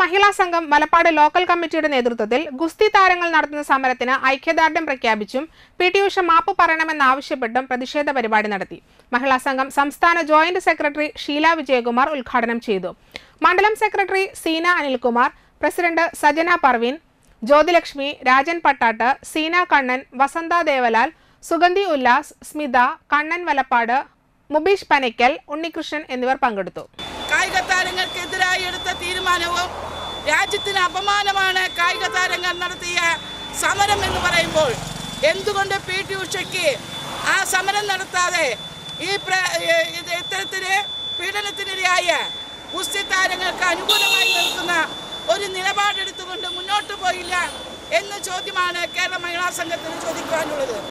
മഹിളാ സംഘം മലപ്പാട് ലോക്കൽ കമ്മിറ്റിയുടെ നേതൃത്വത്തിൽ ഗുസ്തി താരങ്ങൾ നടത്തുന്ന സമരത്തിന് ഐക്യദാർഢ്യം പ്രഖ്യാപിച്ചും പി ടി ഉഷ മാപ്പ് പറയണമെന്നാവശ്യപ്പെട്ടും പ്രതിഷേധ പരിപാടി നടത്തി മഹിളാ സംഘം സംസ്ഥാന ജോയിന്റ് സെക്രട്ടറി ഷീല വിജയകുമാർ ഉദ്ഘാടനം ചെയ്തു മണ്ഡലം സെക്രട്ടറി സീന അനിൽകുമാർ പ്രസിഡന്റ് സജന പർവീൻ ജ്യോതിലക്ഷ്മി രാജൻ പട്ടാട്ട് സീന കണ്ണൻ വസന്ത ദേവലാൽ സുഗന്ധി ഉല്ലാസ് സ്മിത കണ്ണൻ വലപ്പാട് മുബീഷ് പനയ്ക്കൽ ഉണ്ണികൃഷ്ണൻ എന്നിവർ പങ്കെടുത്തു കായിക താരങ്ങൾക്കെതിരായി എടുത്ത തീരുമാനവും രാജ്യത്തിന് അപമാനമാണ് കായിക താരങ്ങൾ നടത്തിയ സമരം എന്ന് പറയുമ്പോൾ എന്തുകൊണ്ട് പി ടി ഉഷയ്ക്ക് ആ സമരം നടത്താതെ ഈ പ്ര- ഏ- ഇത് ഇത്തരത്തില് പീഡനത്തിനിരയായ ഗുസ്തി താരങ്ങൾക്ക് അനുകൂലമായി നിൽക്കുന്ന ഒരു നിലപാടെടുത്തുകൊണ്ട് മുന്നോട്ട് പോയില്ല എന്ന ചോദ്യമാണ് കേരള മഹിളാ സംഘത്തിന് ചോദിക്കുവാനുള്ളത്